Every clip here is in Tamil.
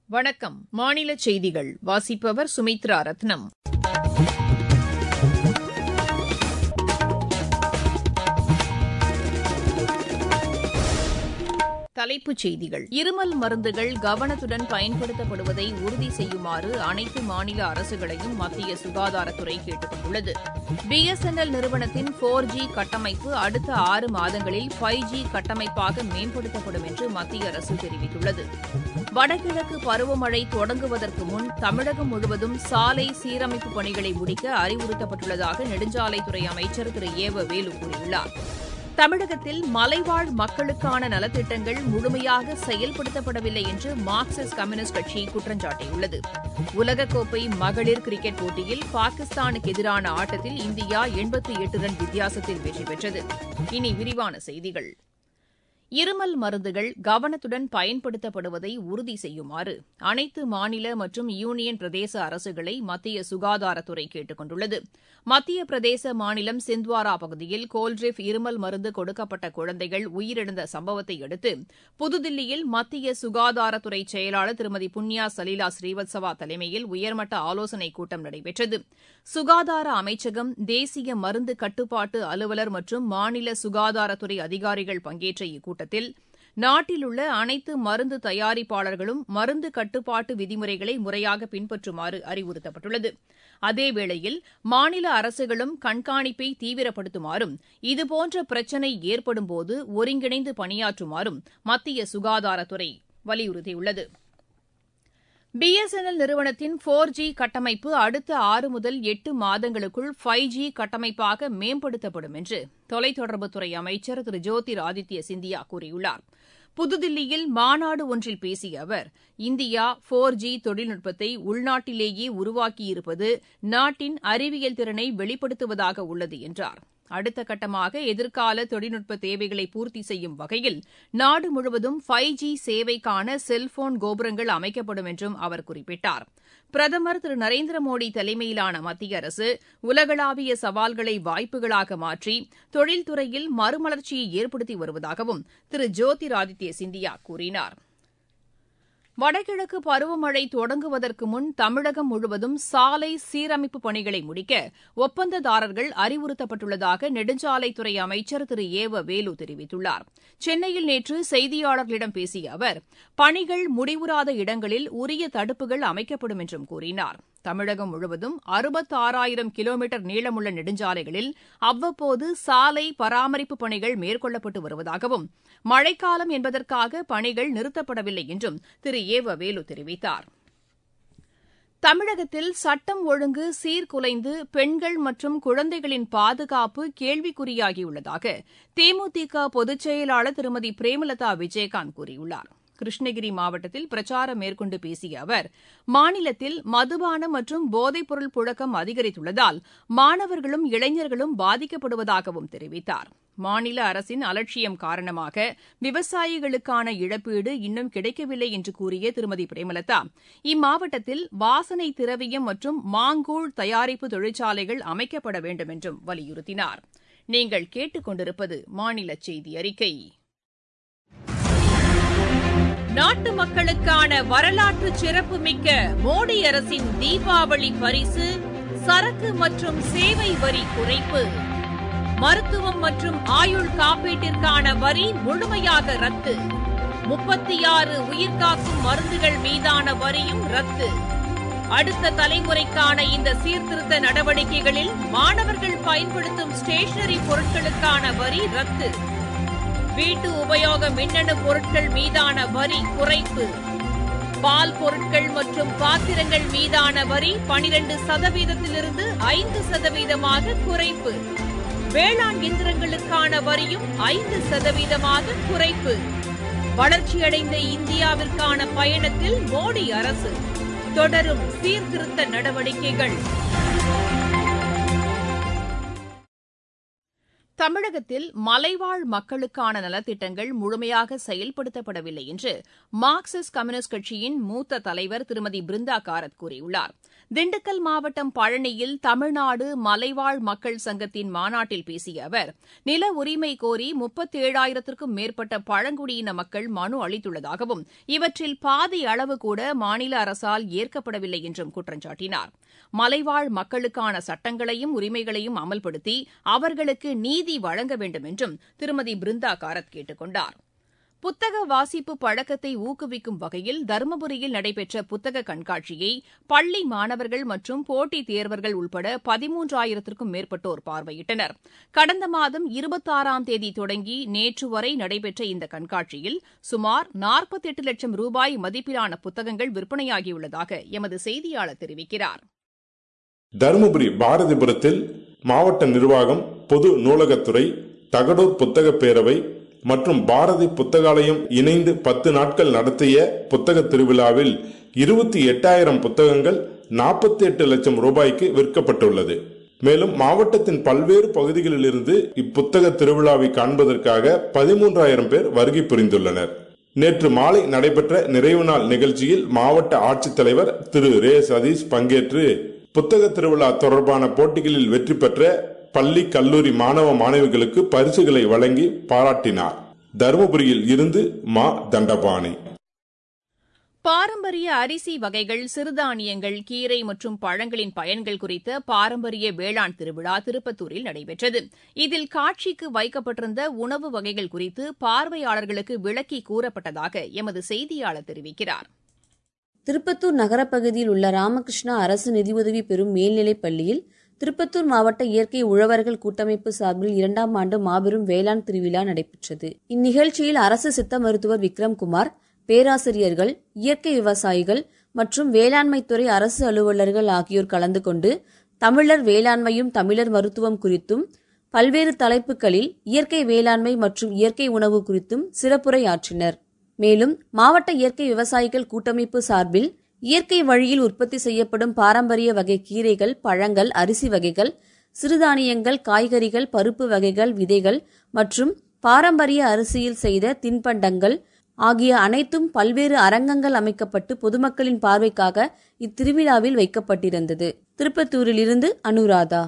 வணக்கம் மாநில செய்திகள் வாசிப்பவர் சுமித்ரா ரத்னம் தலைப்புச் செய்திகள் இருமல் மருந்துகள் கவனத்துடன் பயன்படுத்தப்படுவதை உறுதி செய்யுமாறு அனைத்து மாநில அரசுகளையும் மத்திய சுகாதாரத்துறை கேட்டுக் கொண்டுள்ளது பிஎஸ்என்எல் நிறுவனத்தின் போர் ஜி கட்டமைப்பு அடுத்த ஆறு மாதங்களில் ஃபைவ் ஜி கட்டமைப்பாக மேம்படுத்தப்படும் என்று மத்திய அரசு தெரிவித்துள்ளது வடகிழக்கு பருவமழை தொடங்குவதற்கு முன் தமிழகம் முழுவதும் சாலை சீரமைப்பு பணிகளை முடிக்க அறிவுறுத்தப்பட்டுள்ளதாக நெடுஞ்சாலைத்துறை அமைச்சர் திரு ஏவ வேலு கூறியுள்ளார் தமிழகத்தில் மலைவாழ் மக்களுக்கான நலத்திட்டங்கள் முழுமையாக செயல்படுத்தப்படவில்லை என்று மார்க்சிஸ்ட் கம்யூனிஸ்ட் கட்சி குற்றம் சாட்டியுள்ளது உலகக்கோப்பை மகளிர் கிரிக்கெட் போட்டியில் பாகிஸ்தானுக்கு எதிரான ஆட்டத்தில் இந்தியா எண்பத்தி எட்டு ரன் வித்தியாசத்தில் வெற்றி பெற்றது இனி விரிவான செய்திகள் இருமல் மருந்துகள் கவனத்துடன் பயன்படுத்தப்படுவதை உறுதி செய்யுமாறு அனைத்து மாநில மற்றும் யூனியன் பிரதேச அரசுகளை மத்திய சுகாதாரத்துறை கேட்டுக் கொண்டுள்ளது மத்திய பிரதேச மாநிலம் சிந்த்வாரா பகுதியில் கோல்ட்ரிப் இருமல் மருந்து கொடுக்கப்பட்ட குழந்தைகள் உயிரிழந்த சம்பவத்தை அடுத்து புதுதில்லியில் மத்திய சுகாதாரத்துறை செயலாளர் திருமதி புண்ணியா சலீலா ஸ்ரீவத்சவா தலைமையில் உயர்மட்ட ஆலோசனைக் கூட்டம் நடைபெற்றது சுகாதார அமைச்சகம் தேசிய மருந்து கட்டுப்பாட்டு அலுவலர் மற்றும் மாநில சுகாதாரத்துறை அதிகாரிகள் பங்கேற்ற இக்கூட்டத்தில் நாட்டில் உள்ள அனைத்து மருந்து தயாரிப்பாளர்களும் மருந்து கட்டுப்பாட்டு விதிமுறைகளை முறையாக பின்பற்றுமாறு அறிவுறுத்தப்பட்டுள்ளது அதேவேளையில் மாநில அரசுகளும் கண்காணிப்பை தீவிரப்படுத்துமாறும் இதுபோன்ற பிரச்சினை ஏற்படும்போது ஒருங்கிணைந்து பணியாற்றுமாறும் மத்திய சுகாதாரத்துறை வலியுறுத்தியுள்ளது பிஎஸ்என்எல் நிறுவனத்தின் போர் ஜி கட்டமைப்பு அடுத்த ஆறு முதல் எட்டு மாதங்களுக்குள் ஃபைவ் ஜி கட்டமைப்பாக மேம்படுத்தப்படும் என்று தொலைத்தொடர்புத்துறை அமைச்சர் திரு ஜோதிர் ஆதித்ய சிந்தியா கூறியுள்ளார் புதுதில்லியில் மாநாடு ஒன்றில் பேசிய அவர் இந்தியா போர் ஜி தொழில்நுட்பத்தை உள்நாட்டிலேயே உருவாக்கியிருப்பது நாட்டின் அறிவியல் திறனை வெளிப்படுத்துவதாக உள்ளது என்றார் அடுத்த கட்டமாக எதிர்கால தொழில்நுட்ப தேவைகளை பூர்த்தி செய்யும் வகையில் நாடு முழுவதும் ஃபைவ் ஜி சேவைக்கான செல்போன் கோபுரங்கள் அமைக்கப்படும் என்றும் அவர் குறிப்பிட்டார் பிரதமர் திரு நரேந்திர மோடி தலைமையிலான மத்திய அரசு உலகளாவிய சவால்களை வாய்ப்புகளாக மாற்றி தொழில்துறையில் மறுமலர்ச்சியை ஏற்படுத்தி வருவதாகவும் திரு ஜோதிராதித்ய சிந்தியா கூறினார் வடகிழக்கு பருவமழை தொடங்குவதற்கு முன் தமிழகம் முழுவதும் சாலை சீரமைப்பு பணிகளை முடிக்க ஒப்பந்ததாரர்கள் அறிவுறுத்தப்பட்டுள்ளதாக நெடுஞ்சாலைத்துறை அமைச்சர் திரு ஏவ வேலு தெரிவித்துள்ளார் சென்னையில் நேற்று செய்தியாளர்களிடம் பேசிய அவர் பணிகள் முடிவுறாத இடங்களில் உரிய தடுப்புகள் அமைக்கப்படும் என்றும் கூறினார் தமிழகம் முழுவதும் அறுபத்தாறாயிரம் கிலோமீட்டர் நீளமுள்ள நெடுஞ்சாலைகளில் அவ்வப்போது சாலை பராமரிப்பு பணிகள் மேற்கொள்ளப்பட்டு வருவதாகவும் மழைக்காலம் என்பதற்காக பணிகள் நிறுத்தப்படவில்லை என்றும் திரு ஏவ வேலு தெரிவித்தார் தமிழகத்தில் சட்டம் ஒழுங்கு சீர்குலைந்து பெண்கள் மற்றும் குழந்தைகளின் பாதுகாப்பு கேள்விக்குறியாகியுள்ளதாக தேமுதிக பொதுச் செயலாளர் திருமதி பிரேமலதா விஜயகாந்த் கூறியுள்ளார் கிருஷ்ணகிரி மாவட்டத்தில் பிரச்சாரம் மேற்கொண்டு பேசிய அவர் மாநிலத்தில் மதுபானம் மற்றும் போதைப்பொருள் புழக்கம் அதிகரித்துள்ளதால் மாணவர்களும் இளைஞர்களும் பாதிக்கப்படுவதாகவும் தெரிவித்தார் மாநில அரசின் அலட்சியம் காரணமாக விவசாயிகளுக்கான இழப்பீடு இன்னும் கிடைக்கவில்லை என்று கூறிய திருமதி பிரேமலதா இம்மாவட்டத்தில் வாசனை திரவியம் மற்றும் மாங்கூழ் தயாரிப்பு தொழிற்சாலைகள் அமைக்கப்பட வேண்டும் என்றும் வலியுறுத்தினார் நீங்கள் கேட்டுக் கொண்டிருப்பது மாநில செய்தி அறிக்கை நாட்டு மக்களுக்கான வரலாற்று சிறப்புமிக்க மோடி அரசின் தீபாவளி பரிசு சரக்கு மற்றும் சேவை வரி குறைப்பு மருத்துவம் மற்றும் ஆயுள் காப்பீட்டிற்கான வரி முழுமையாக ரத்து முப்பத்தி ஆறு உயிர்காக்கும் மருந்துகள் மீதான வரியும் ரத்து அடுத்த தலைமுறைக்கான இந்த சீர்திருத்த நடவடிக்கைகளில் மாணவர்கள் பயன்படுத்தும் ஸ்டேஷனரி பொருட்களுக்கான வரி ரத்து வீட்டு உபயோக மின்னணு பொருட்கள் மீதான வரி குறைப்பு பால் பொருட்கள் மற்றும் பாத்திரங்கள் மீதான வரி பனிரெண்டு சதவீதத்திலிருந்து ஐந்து சதவீதமாக குறைப்பு வேளாண் இயந்திரங்களுக்கான வரியும் ஐந்து சதவீதமாக குறைப்பு வளர்ச்சியடைந்த இந்தியாவிற்கான பயணத்தில் மோடி அரசு தொடரும் சீர்திருத்த நடவடிக்கைகள் தமிழகத்தில் மலைவாழ் மக்களுக்கான நலத்திட்டங்கள் முழுமையாக செயல்படுத்தப்படவில்லை என்று மார்க்சிஸ்ட் கம்யூனிஸ்ட் கட்சியின் மூத்த தலைவர் திருமதி பிருந்தா காரத் கூறியுள்ளார் திண்டுக்கல் மாவட்டம் பழனியில் தமிழ்நாடு மலைவாழ் மக்கள் சங்கத்தின் மாநாட்டில் பேசிய அவர் நில உரிமை கோரி முப்பத்தேழாயிரத்திற்கும் மேற்பட்ட பழங்குடியின மக்கள் மனு அளித்துள்ளதாகவும் இவற்றில் பாதி அளவு கூட மாநில அரசால் ஏற்கப்படவில்லை என்றும் குற்றம் சாட்டினார் மலைவாழ் மக்களுக்கான சட்டங்களையும் உரிமைகளையும் அமல்படுத்தி அவர்களுக்கு நீதி வழங்க வேண்டும் என்றும் திருமதி பிருந்தா காரத் கேட்டுக் கொண்டார் புத்தக வாசிப்பு பழக்கத்தை ஊக்குவிக்கும் வகையில் தருமபுரியில் நடைபெற்ற புத்தக கண்காட்சியை பள்ளி மாணவர்கள் மற்றும் போட்டித் தேர்வர்கள் உட்பட பதிமூன்றாயிரத்திற்கும் மேற்பட்டோர் பார்வையிட்டனர் கடந்த மாதம் இருபத்தாறாம் தேதி தொடங்கி நேற்று வரை நடைபெற்ற இந்த கண்காட்சியில் சுமார் நாற்பத்தெட்டு லட்சம் ரூபாய் மதிப்பிலான புத்தகங்கள் விற்பனையாகியுள்ளதாக எமது செய்தியாளர் தெரிவிக்கிறார் தருமபுரி பாரதிபுரத்தில் மாவட்ட நிர்வாகம் பொது நூலகத்துறை தகடூர் புத்தக பேரவை மற்றும் பாரதி புத்தகாலயம் இணைந்து பத்து நாட்கள் நடத்திய புத்தக திருவிழாவில் இருபத்தி எட்டாயிரம் புத்தகங்கள் நாற்பத்தி எட்டு லட்சம் ரூபாய்க்கு விற்கப்பட்டுள்ளது மேலும் மாவட்டத்தின் பல்வேறு பகுதிகளிலிருந்து இப்புத்தக திருவிழாவை காண்பதற்காக பதிமூன்றாயிரம் பேர் வருகை புரிந்துள்ளனர் நேற்று மாலை நடைபெற்ற நிறைவு நாள் நிகழ்ச்சியில் மாவட்ட ஆட்சித்தலைவர் திரு ரே சதீஷ் பங்கேற்று புத்தக திருவிழா தொடர்பான போட்டிகளில் வெற்றி பெற்ற பள்ளி கல்லூரி மாணவ மாணவிகளுக்கு பரிசுகளை வழங்கி பாராட்டினார் தருமபுரியில் இருந்து மா தண்டபாணி பாரம்பரிய அரிசி வகைகள் சிறுதானியங்கள் கீரை மற்றும் பழங்களின் பயன்கள் குறித்த பாரம்பரிய வேளாண் திருவிழா திருப்பத்தூரில் நடைபெற்றது இதில் காட்சிக்கு வைக்கப்பட்டிருந்த உணவு வகைகள் குறித்து பார்வையாளர்களுக்கு விளக்கி கூறப்பட்டதாக எமது செய்தியாளர் தெரிவிக்கிறார் திருப்பத்தூர் நகரப்பகுதியில் உள்ள ராமகிருஷ்ணா அரசு நிதியுதவி பெறும் மேல்நிலைப் பள்ளியில் திருப்பத்தூர் மாவட்ட இயற்கை உழவர்கள் கூட்டமைப்பு சார்பில் இரண்டாம் ஆண்டு மாபெரும் வேளாண் திருவிழா நடைபெற்றது இந்நிகழ்ச்சியில் அரசு சித்த மருத்துவர் விக்ரம்குமார் பேராசிரியர்கள் இயற்கை விவசாயிகள் மற்றும் வேளாண்மைத்துறை அரசு அலுவலர்கள் ஆகியோர் கலந்து கொண்டு தமிழர் வேளாண்மையும் தமிழர் மருத்துவம் குறித்தும் பல்வேறு தலைப்புகளில் இயற்கை வேளாண்மை மற்றும் இயற்கை உணவு குறித்தும் சிறப்புரை ஆற்றினர் மேலும் மாவட்ட இயற்கை விவசாயிகள் கூட்டமைப்பு சார்பில் இயற்கை வழியில் உற்பத்தி செய்யப்படும் பாரம்பரிய வகை கீரைகள் பழங்கள் அரிசி வகைகள் சிறுதானியங்கள் காய்கறிகள் பருப்பு வகைகள் விதைகள் மற்றும் பாரம்பரிய அரிசியில் செய்த தின்பண்டங்கள் ஆகிய அனைத்தும் பல்வேறு அரங்கங்கள் அமைக்கப்பட்டு பொதுமக்களின் பார்வைக்காக இத்திருவிழாவில் வைக்கப்பட்டிருந்தது திருப்பத்தூரிலிருந்து அனுராதா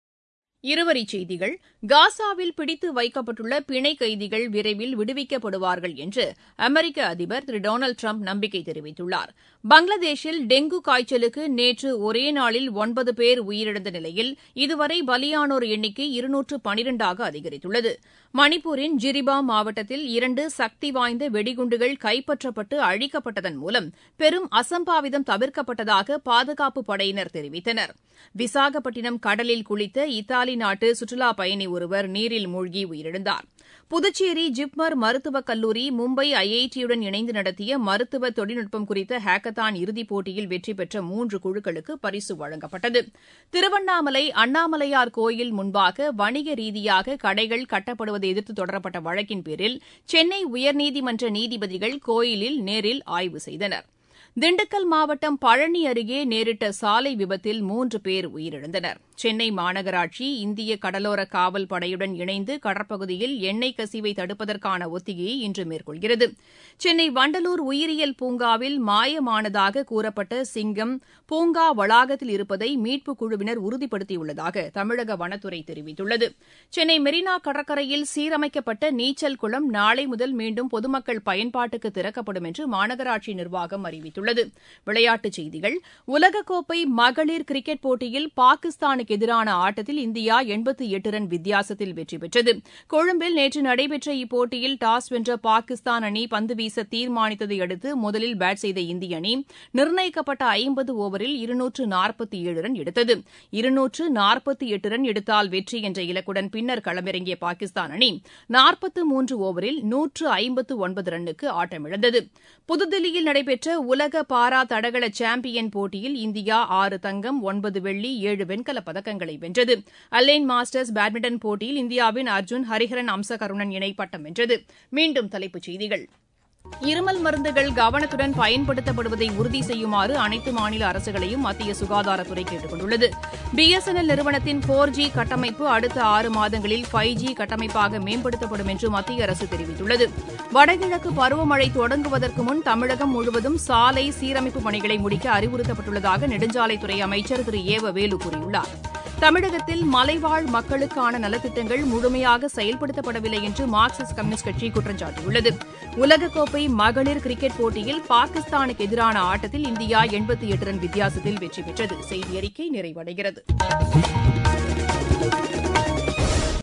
இருவரிச் செய்திகள் காசாவில் பிடித்து வைக்கப்பட்டுள்ள பிணை கைதிகள் விரைவில் விடுவிக்கப்படுவார்கள் என்று அமெரிக்க அதிபர் திரு டொனால்டு ட்ரம்ப் நம்பிக்கை தெரிவித்துள்ளார் பங்களாதேஷில் டெங்கு காய்ச்சலுக்கு நேற்று ஒரே நாளில் ஒன்பது பேர் உயிரிழந்த நிலையில் இதுவரை பலியானோர் எண்ணிக்கை இருநூற்று பனிரெண்டாக அதிகரித்துள்ளது மணிப்பூரின் ஜிரிபாம் மாவட்டத்தில் இரண்டு சக்தி வாய்ந்த வெடிகுண்டுகள் கைப்பற்றப்பட்டு அழிக்கப்பட்டதன் மூலம் பெரும் அசம்பாவிதம் தவிர்க்கப்பட்டதாக பாதுகாப்பு படையினர் தெரிவித்தனர் விசாகப்பட்டினம் கடலில் குளித்த இத்தாலி நாட்டு சுற்றுலா பயணி ஒருவர் நீரில் மூழ்கி உயிரிழந்தார் புதுச்சேரி ஜிப்மர் மருத்துவக் கல்லூரி மும்பை ஐஐடியுடன் இணைந்து நடத்திய மருத்துவ தொழில்நுட்பம் குறித்த ஹேக்கத்தான் இறுதிப் போட்டியில் வெற்றி பெற்ற மூன்று குழுக்களுக்கு பரிசு வழங்கப்பட்டது திருவண்ணாமலை அண்ணாமலையார் கோயில் முன்பாக வணிக ரீதியாக கடைகள் கட்டப்படுவதை எதிர்த்து தொடரப்பட்ட வழக்கின் பேரில் சென்னை உயர்நீதிமன்ற நீதிபதிகள் கோயிலில் நேரில் ஆய்வு செய்தனா் திண்டுக்கல் மாவட்டம் பழனி அருகே நேரிட்ட சாலை விபத்தில் மூன்று பேர் உயிரிழந்தனர் சென்னை மாநகராட்சி இந்திய கடலோர காவல் படையுடன் இணைந்து கடற்பகுதியில் எண்ணெய் கசிவை தடுப்பதற்கான ஒத்திகையை இன்று மேற்கொள்கிறது சென்னை வண்டலூர் உயிரியல் பூங்காவில் மாயமானதாக கூறப்பட்ட சிங்கம் பூங்கா வளாகத்தில் இருப்பதை மீட்புக் குழுவினர் உறுதிப்படுத்தியுள்ளதாக தமிழக வனத்துறை தெரிவித்துள்ளது சென்னை மெரினா கடற்கரையில் சீரமைக்கப்பட்ட நீச்சல் குளம் நாளை முதல் மீண்டும் பொதுமக்கள் பயன்பாட்டுக்கு திறக்கப்படும் என்று மாநகராட்சி நிர்வாகம் அறிவித்துள்ளது விளையாட்டுச் செய்திகள் உலகக்கோப்பை மகளிர் கிரிக்கெட் போட்டியில் பாகிஸ்தானுக்கு எதிரான ஆட்டத்தில் இந்தியா எண்பத்து எட்டு ரன் வித்தியாசத்தில் வெற்றி பெற்றது கொழும்பில் நேற்று நடைபெற்ற இப்போட்டியில் டாஸ் வென்ற பாகிஸ்தான் அணி பந்து வீச தீர்மானித்ததை அடுத்து முதலில் பேட் செய்த இந்திய அணி நிர்ணயிக்கப்பட்ட ஐம்பது ஓவரில் இருநூற்று நாற்பத்தி ஏழு ரன் எடுத்தது இருநூற்று நாற்பத்தி எட்டு ரன் எடுத்தால் வெற்றி என்ற இலக்குடன் பின்னர் களமிறங்கிய பாகிஸ்தான் அணி நாற்பத்து மூன்று ஓவரில் நூற்று ஐம்பத்து ஒன்பது ரன்னுக்கு ஆட்டமிழந்தது புதுதில்லியில் நடைபெற்ற உலக பாரா தடகள சாம்பியன் போட்டியில் இந்தியா ஆறு தங்கம் ஒன்பது வெள்ளி ஏழு வெண்கலப் பதக்கங்களை வென்றது அல்லேன் மாஸ்டர்ஸ் பேட்மிண்டன் போட்டியில் இந்தியாவின் அர்ஜுன் ஹரிஹரன் அம்சகருணன் இணை பட்டம் வென்றது மீண்டும் தலைப்புச் செய்திகள் இருமல் மருந்துகள் கவனத்துடன் பயன்படுத்தப்படுவதை உறுதி செய்யுமாறு அனைத்து மாநில அரசுகளையும் மத்திய சுகாதாரத்துறை கேட்டுக் கொண்டுள்ளது பிஎஸ்என்எல் நிறுவனத்தின் போர் ஜி கட்டமைப்பு அடுத்த ஆறு மாதங்களில் ஃபைவ் ஜி கட்டமைப்பாக மேம்படுத்தப்படும் என்று மத்திய அரசு தெரிவித்துள்ளது வடகிழக்கு பருவமழை தொடங்குவதற்கு முன் தமிழகம் முழுவதும் சாலை சீரமைப்பு பணிகளை முடிக்க அறிவுறுத்தப்பட்டுள்ளதாக நெடுஞ்சாலைத்துறை அமைச்சர் திரு ஏவ வேலு கூறியுள்ளார் தமிழகத்தில் மலைவாழ் மக்களுக்கான நலத்திட்டங்கள் முழுமையாக செயல்படுத்தப்படவில்லை என்று மார்க்சிஸ்ட் கம்யூனிஸ்ட் கட்சி குற்றம் சாட்டியுள்ளது உலகக்கோப்பை மகளிர் கிரிக்கெட் போட்டியில் பாகிஸ்தானுக்கு எதிரான ஆட்டத்தில் இந்தியா எண்பத்தி எட்டு ரன் வித்தியாசத்தில் வெற்றி பெற்றது செய்தி அறிக்கை நிறைவடைகிறது